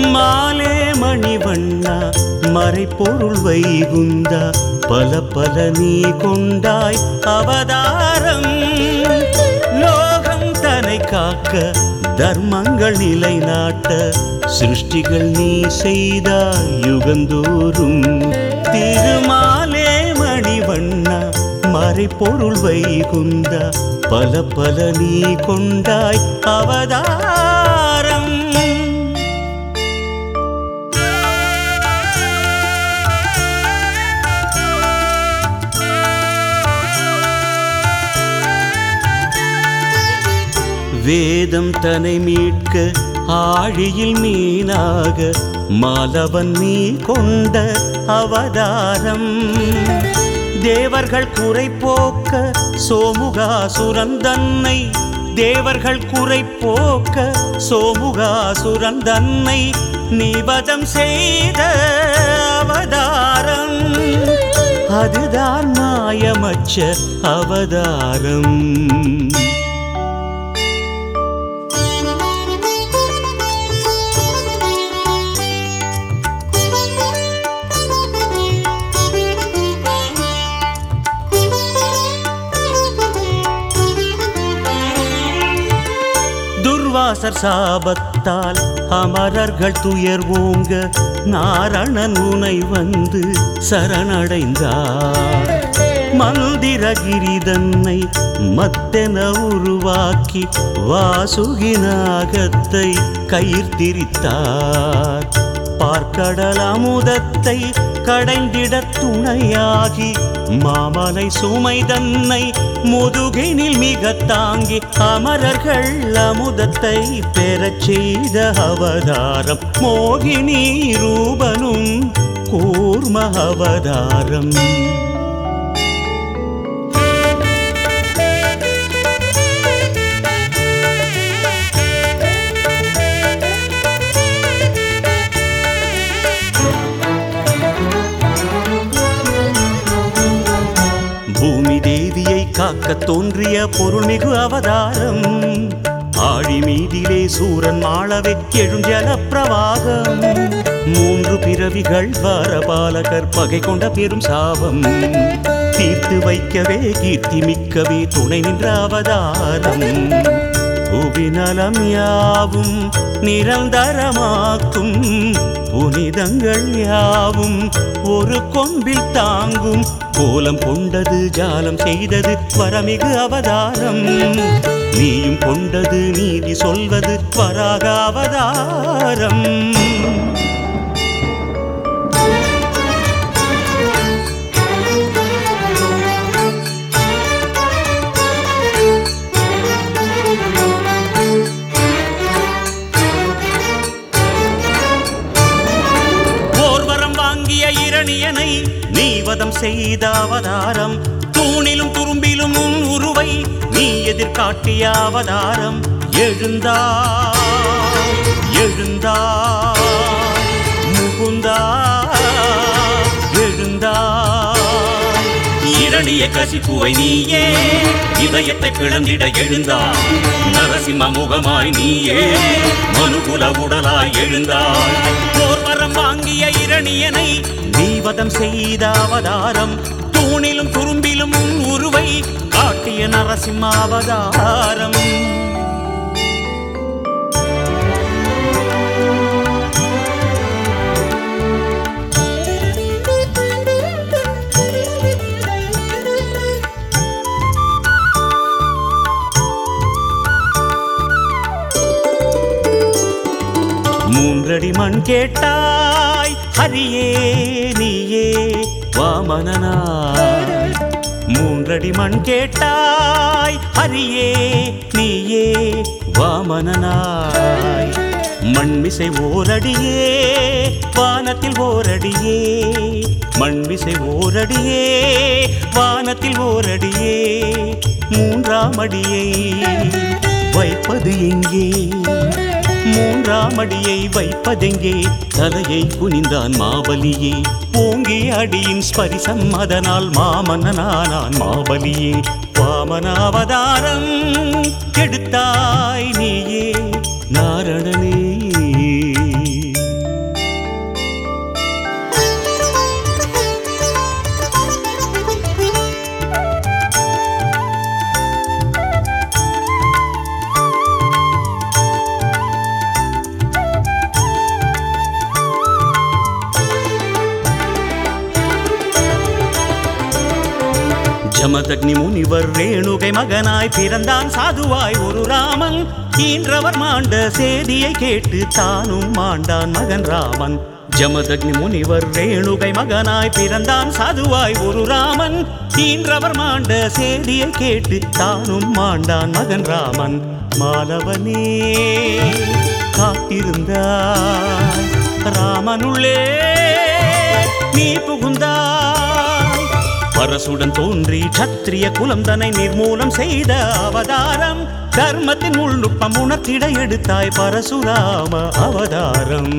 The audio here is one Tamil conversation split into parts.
மாலே மணிவண்ணா மறைப்பொருள் வைகுந்தா பல பல நீ கொண்டாய் அவதாரம் லோகம் தன்னை காக்க தர்மங்கள் நிலைநாட்ட சிருஷ்டிகள் நீ செய்தாய் யுகந்தோறும் திருமாலே மணிவண்ணா மறைப்பொருள் வைகுந்தா பல பல நீ கொண்டாய் அவதாரம் வேதம் தன்னை மீட்க ஆழியில் மீனாக மாலவன் நீ கொண்ட அவதாரம் தேவர்கள் குறை போக்க சோமுகாசுரன் தன்னை தேவர்கள் குறை போக்க சோமுகாசுரன் தன்னை நிபதம் செய்த அவதாரம் அதுதான் மாயமற்ற அவதாரம் துர்வாசர் சாபத்தால் அமரர்கள் துயர் ஓங்க நாரணன் உனை வந்து சரணடைந்தார் மந்திரகிரி தன்னை மத்தென உருவாக்கி வாசுகிநாகத்தை கயிர்த்திரித்தார் பார்க்கடல் அமுதத்தை கடைந்திட துணையாகி மாமலை சுமை தன்னை முதுகினில் மிக தாங்கி அமரர்கள் அமுதத்தை பெறச் செய்த அவதாரம் மோகினி ரூபனும் கூர்ம அவதாரம் பூமி தேவியை காக்க தோன்றிய பொருள்மிகு அவதாரம் ஆழி மீதிலே சூரன் மாளவே எழும் ஜலப்பிரவாகம் மூன்று பிறவிகள் வாரபாலகர் பகை கொண்ட பெரும் சாபம் தீர்த்து வைக்கவே கீர்த்தி மிக்கவே துணை நின்ற அவதாரம் புவிநலம் யாவும் நிரந்தரமாக்கும் புனிதங்கள் யாவும் ஒரு கொம்பில் தாங்கும் கோலம் கொண்டது ஜாலம் செய்தது வரமிகு அவதாரம் நீயும் கொண்டது நீதி சொல்வது வராக அவதாரம் போர்வரம் வாங்கிய இரணியனை நீ வதம் செய்த அவதாரம் தூணிலும் துரும்பிலும் உன் உருவை நீ எதிர்காட்டிய அவதாரம் எழுந்தா எழுந்தா முகுந்தா எழுந்தா இரணிய கசிப்புவை நீயே இதயத்தை பிளந்திட எழுந்தாய் நரசிம்ம முகமாய் நீயே மனுகுல உடலாய் எழுந்தாய் போர்வரம் வாங்கிய இரணியனை நீவதம் செய்த அவதாரம் தூணிலும் துரும்பிலும் உன் உருவை காட்டிய நரசிம்ம அவதாரம் மூன்றடி மண் கேட்டாய் ஹரியே நீயே வாமனனாய் மூன்றடி மண் கேட்டாய் ஹரியே நீயே வாமனனாய் மண்மிசை ஓரடியே வானத்தில் ஓரடியே மண்மிசை ஓரடியே வானத்தில் ஓரடியே மூன்றாம் அடியை வைப்பது எங்கே மூன்றாம் அடியை வைப்பதெங்கே தலையை குனிந்தான் மாபலியே ஓங்கி அடியின் ஸ்பரிசம் அதனால் மாமன்னனானான் மாபலியே வாமனாவதாரம் எடுத்தாய் நீயே நாரணனே ஜமதக்னி முனிவர் ரேணுகை மகனாய் பிறந்தான் சாதுவாய் ஒரு ராமன் ஈன்றவர் மாண்ட சேதியை கேட்டு தானும் மாண்டான் மகன் ராமன் ஜமதக்னி முனிவர் ரேணுகை மகனாய் பிறந்தான் சாதுவாய் ஒரு ராமன் ஈன்றவர் மாண்ட சேதியை கேட்டு தானும் மாண்டான் மகன் ராமன் மாலவனே காத்திருந்தாய் ராமனுள்ளே நீ புகுந்தாய் பரசுடன் தோன்றி சத்திரிய குலம் தன்னை நிர்மூலம் செய்த அவதாரம் தர்மத்தின் உள்நுட்பம் உணர்த்திட எடுத்தாய் பரசுராம அவதாரம்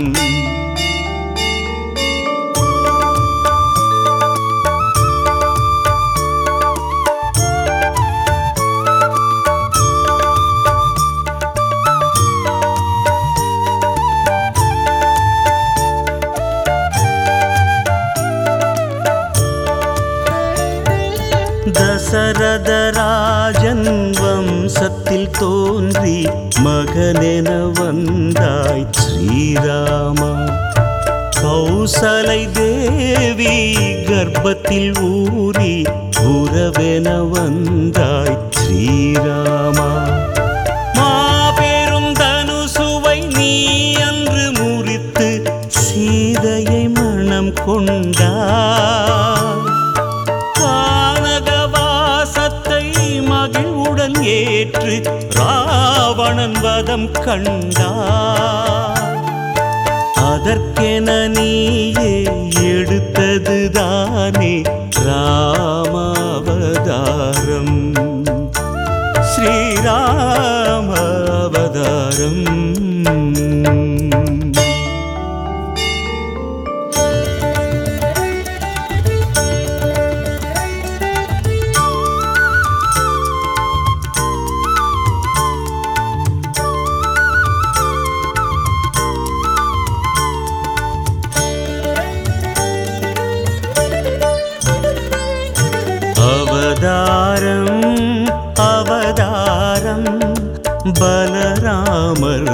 தசரதராஜன் வம்சத்தில் தோன்றி மகனென வந்தாய் ஸ்ரீராமா கௌசலை தேவி கர்ப்பத்தில் ஊறி உறவென வந்தாய் ஸ்ரீராமா மாபெரும் தனுசுவை நீ அன்று முறித்து சீதையை மனம் கொண்டாய் கானகவாசத்தை மகிழ்வுடன் ஏற்று ராவணன் வதம் கண்டார் அதற்கென நீயே எடுத்ததுதானே ராமாவதாரம் ஸ்ரீராம அவதாரம் அவதாரம் அவதாரம் பலராமர்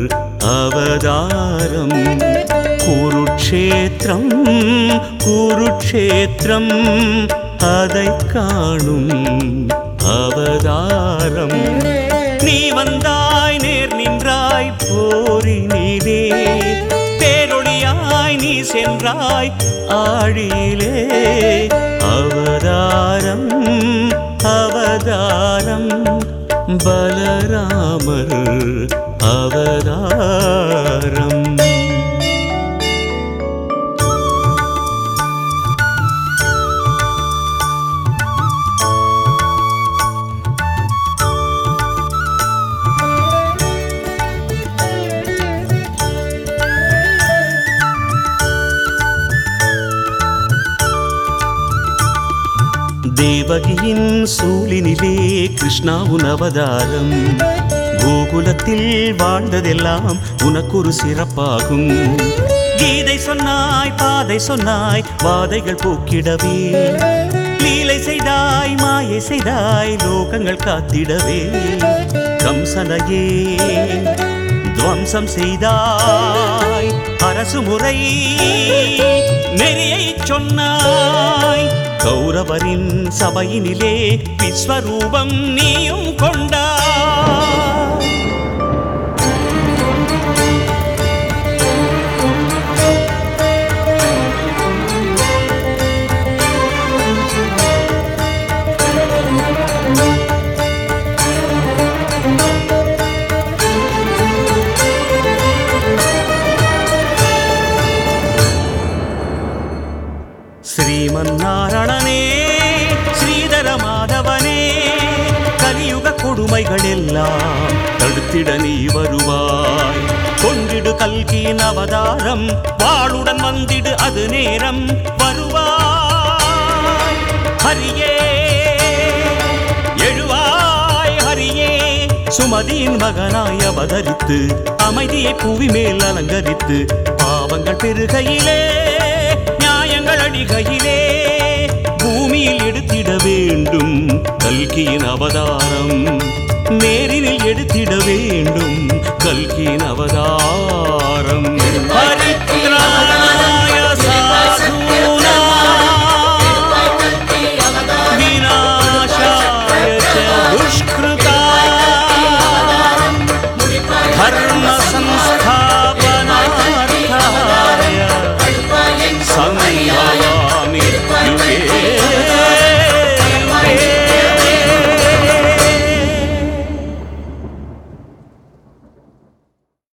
அவதாரம் குருட்சேத்திரம் குருட்சேத்திரம் அதை காணும் அவதாரம் நீ வந்தாய் நேர் நின்றாய் போரினிலே பேரொளியாய் நீ சென்றாய் ஆழியிலே அவதாரம் அவதாரம் பலராமர் அவதாரம் தேவகியின் சூலினிலே கிருஷ்ணாவுன் அவதாரம் கோகுலத்தில் வாழ்ந்ததெல்லாம் உனக்கொரு சிறப்பாகும் கீதை சொன்னாய் பாதை சொன்னாய் வாதைகள் போக்கிடவே லீலை செய்தாய் மாயை செய்தாய் லோகங்கள் காத்திடவே கம்சனையே துவம்சம் செய்தாய் அரசு முறை நெறியை சொன்னாய் கௌரவரின் சபையினிலே விஸ்வரூபம் நீயும் கொண்டாய் ஸ்ரீமன்னாரணனே ஸ்ரீதர மாதவனே கலியுக கொடுமைகள் எல்லாம் தடுத்திட நீ வருவாய் கொண்டிடு கல்கியின் அவதாரம் வாளுடன் வந்திடு அது நேரம் வருவாய் ஹரியே எழுவாய் ஹரியே சுமதியின் மகனாய் அவதரித்து அமைதியை புவி மேல் அலங்கரித்து பாவங்கள் பெருகையிலே நியாயங்கள் அடிகையிலே பூமியில் எடுத்திட வேண்டும் கல்கியின் அவதாரம் நேரினில் எடுத்திட வேண்டும் கல்கியின் அவதாரம்